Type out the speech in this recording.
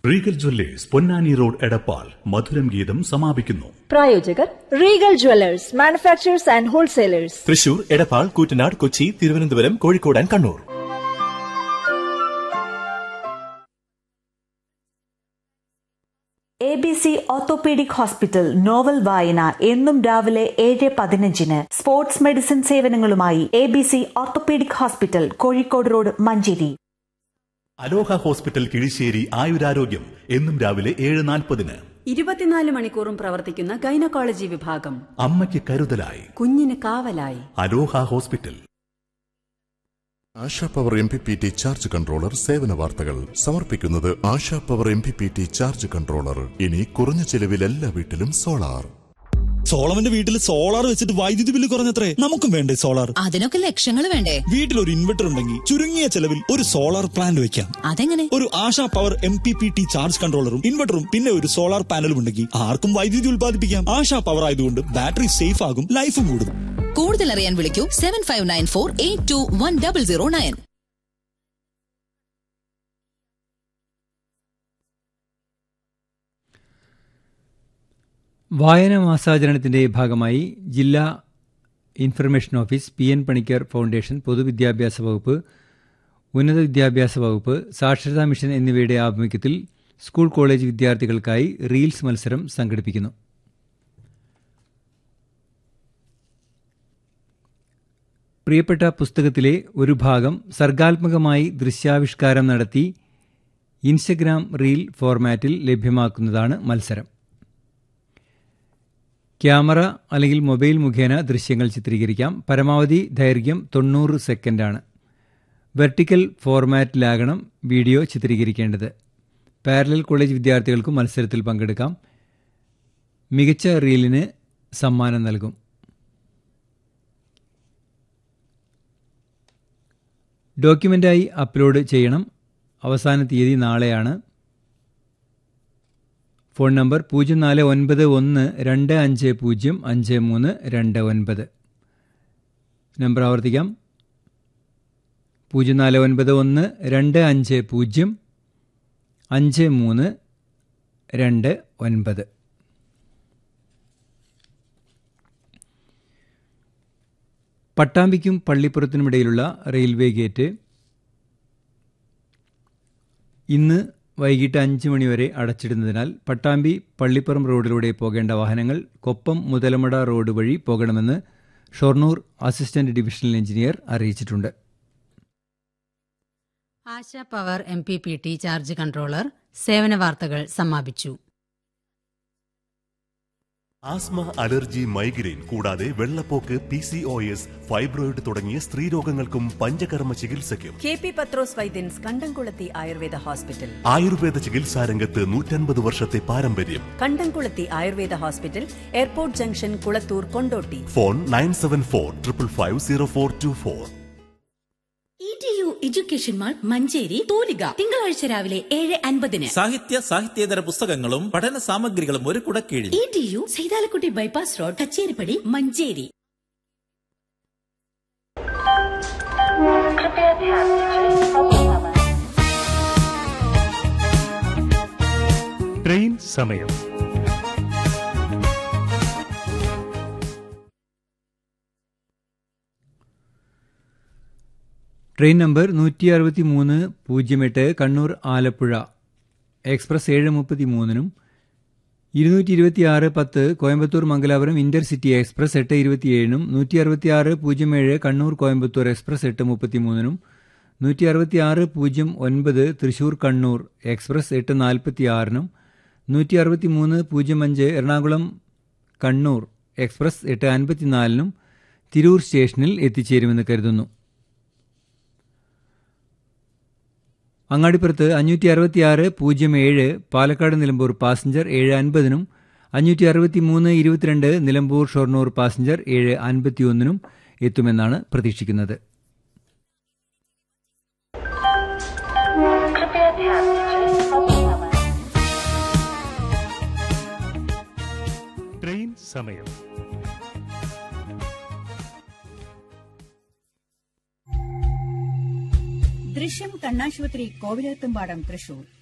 Regal jewellers Ponnani road Edappal മധുരം ഗീതം സമാപിക്കുന്നു പ്രായോജകർ Regal jewellers manufacturers and wholesalers Thrissur Edappal Koottanad Kochi Thiruvananthapuram Kozhikode and Kannur A B C orthopaedic hospital നോവൽ വായന എന്നും രാവിലെ ഏഴ് പതിനഞ്ചിന് സ്പോർട്സ് മെഡിസിൻ സേവനങ്ങളുമായി A B C orthopaedic hospital Kozhikode road Manjeri Aloha hospital Kizhissery ആയുരാരോഗ്യം എന്നും രാവിലെ ഏഴ് നാൽപ്പതിന് ഇരുപത്തിനാല് മണിക്കൂറും പ്രവർത്തിക്കുന്ന ഗൈനക്കോളജി വിഭാഗം അമ്മയ്ക്ക് കരുതലായി കുഞ്ഞിന് കാവലായി Aloha hospital Asha power M P P T charge controller സേവന വാർത്തകൾ സമർപ്പിക്കുന്നത് Asha power M P P T charge controller ഇനി കുറഞ്ഞ ചെലവിൽ എല്ലാ വീട്ടിലും സോളാർ സോളവന്റെ വീട്ടിൽ സോളാർ വെച്ചിട്ട് വൈദ്യുതി ബില്ല് കുറഞ്ഞത്രേ നമുക്കും വേണ്ടേ സോളാർ അതിനൊക്കെ ലക്ഷങ്ങൾ വേണ്ടേ വീട്ടിൽ ഒരു ഇൻവെർട്ടർ ഉണ്ടെങ്കിൽ ചുരുങ്ങിയ ചെലവിൽ ഒരു സോളാർ പ്ലാന്റ് വെക്കാം അതെങ്ങനെ ഒരു Asha power M P P T charge കൺട്രോളറും ഇൻവെർട്ടറും പിന്നെ ഒരു സോളാർ പാനലും ഉണ്ടെങ്കിൽ ആർക്കും വൈദ്യുതി ഉൽപ്പാദിപ്പിക്കാം ആശാ പവർ ആയതുകൊണ്ട് ബാറ്ററി സേഫ് ആകും ലൈഫും കൂടും കൂടുതൽ അറിയാൻ വിളിക്കൂ seven five nine four eight two one double zero nine വായന മാസാചരണത്തിന്റെ ഭാഗമായി ജില്ലാ information office P N Panicker foundation പൊതുവിദ്യാഭ്യാസ വകുപ്പ് ഉന്നത വിദ്യാഭ്യാസ വകുപ്പ് സാക്ഷരതാ മിഷൻ എന്നിവയുടെ ആഭിമുഖ്യത്തിൽ സ്കൂൾ കോളേജ് വിദ്യാർത്ഥികൾക്കായി റീൽസ് മത്സരം സംഘടിപ്പിക്കുന്നു പ്രിയപ്പെട്ട പുസ്തകത്തിലെ ഒരു ഭാഗം സർഗാത്മകമായി ദൃശ്യാവിഷ്കാരം നടത്തി ഇൻസ്റ്റഗ്രാം റീൽ ഫോർമാറ്റിൽ ലഭ്യമാക്കുന്നതാണ് മത്സരം ക്യാമറ അല്ലെങ്കിൽ മൊബൈൽ മുഖേന ദൃശ്യങ്ങൾ ചിത്രീകരിക്കാം പരമാവധി ദൈർഘ്യം തൊണ്ണൂറ് സെക്കൻഡാണ് വെർട്ടിക്കൽ ഫോർമാറ്റിലാകണം വീഡിയോ ചിത്രീകരിക്കേണ്ടത് പാരലൽ കോളേജ് വിദ്യാർത്ഥികൾക്കും മത്സരത്തിൽ പങ്കെടുക്കാം മികച്ച റീലിന് സമ്മാനം നൽകും ഡോക്യുമെൻ്റായി അപ്ലോഡ് ചെയ്യണം അവസാന തീയതി നാളെയാണ് ഫോൺ നമ്പർ പൂജ്യം നാല് ഒൻപത് ഒന്ന് രണ്ട് അഞ്ച് പൂജ്യം അഞ്ച് മൂന്ന് രണ്ട് ഒൻപത് നമ്പർ ആവർത്തിക്കാം പൂജ്യം നാല് ഒൻപത് ഒന്ന് രണ്ട് അഞ്ച് പൂജ്യം അഞ്ച് മൂന്ന് രണ്ട് ഒൻപത് പട്ടാമ്പിക്കും പള്ളിപ്പുറത്തിനുമിടയിലുള്ള റെയിൽവേ ഗേറ്റ് ഇന്ന് വൈകിട്ട് അഞ്ച് മണിവരെ അടച്ചിടുന്നതിനാൽ പട്ടാമ്പി പള്ളിപ്പുറം റോഡിലൂടെ പോകേണ്ട വാഹനങ്ങൾ കൊപ്പം മുതലമട റോഡ് വഴി പോകണമെന്ന് ഷൊർണൂർ അസിസ്റ്റന്റ് ഡിവിഷണൽ എഞ്ചിനീയർ അറിയിച്ചിട്ടുണ്ട് Asha power M P P T charge controller സേവന വാർത്തകൾ സമാപിച്ചു ആസ്മ അലർജി മൈഗ്രെയിൻ കൂടാതെ വെള്ളപ്പോക്ക് P C O S fibroid തുടങ്ങിയ സ്ത്രീരോഗങ്ങൾക്കും പഞ്ചകർമ്മ ചികിത്സയ്ക്കും കെ പി പത്രോസ് വൈദ്യൻസ് കണ്ടംകുളത്തി ആയുർവേദ ഹോസ്പിറ്റൽ ആയുർവേദ ചികിത്സാ രംഗത്ത് നൂറ്റൻപത് വർഷത്തെ പാരമ്പര്യം Kandamkulathy Ayurveda hospital airport junction Kulathur Kondotty phone nine seven four triple five zero four two four E T U education mall Manjeri തൂലിക തിങ്കളാഴ്ച രാവിലെ ഏഴ് അൻപതിന് സാഹിത്യ സാഹിത്യേതര പുസ്തകങ്ങളും പഠന സാമഗ്രികളും ഒരു കുടക്കീഴിൽ E T U Saithalakutty bypass road Kacheripadi Manjeri train സമയം ട്രെയിൻ നമ്പർ നൂറ്റി അറുപത്തി മൂന്ന് പൂജ്യം എട്ട് കണ്ണൂർ ആലപ്പുഴ എക്സ്പ്രസ് ഏഴ് മുപ്പത്തി മൂന്നിനും ഇരുന്നൂറ്റി ഇരുപത്തിയാറ് പത്ത് കോയമ്പത്തൂർ മംഗലാപുരം ഇന്റർസിറ്റി എക്സ്പ്രസ് എട്ട് ഇരുപത്തിയേഴിനും നൂറ്റി അറുപത്തിയാറ് പൂജ്യം ഏഴ് കണ്ണൂർ കോയമ്പത്തൂർ എക്സ്പ്രസ് എട്ട് മുപ്പത്തിമൂന്നിനും നൂറ്റി അറുപത്തിയാറ് പൂജ്യം ഒൻപത് തൃശൂർ കണ്ണൂർ എക്സ്പ്രസ് എട്ട് നാൽപ്പത്തിയാറിനും നൂറ്റി അറുപത്തി മൂന്ന് പൂജ്യം അഞ്ച് എറണാകുളം കണ്ണൂർ എക്സ്പ്രസ് എട്ട് അൻപത്തിനാലിനും തിരൂർ സ്റ്റേഷനിൽ എത്തിച്ചേരുമെന്ന് കരുതുന്നു അങ്ങാടിപ്പുറത്ത് അഞ്ഞൂറ്റി അറുപത്തിയാറ് പൂജ്യം ഏഴ് പാലക്കാട് നിലമ്പൂർ പാസഞ്ചർ ഏഴ് അൻപതിനും അഞ്ഞൂറ്റി അറുപത്തി മൂന്ന് ഇരുപത്തിരണ്ട് നിലമ്പൂർ ഷൊർണൂർ പാസഞ്ചർ ഏഴ് അൻപത്തിയൊന്നിനും എത്തുമെന്നാണ് പ്രതീക്ഷിക്കുന്നത് ട്രെയിൻ സമയം ദൃശ്യം കണ്ണാശുപത്രി കോവിലത്തുംപാടം തൃശൂർ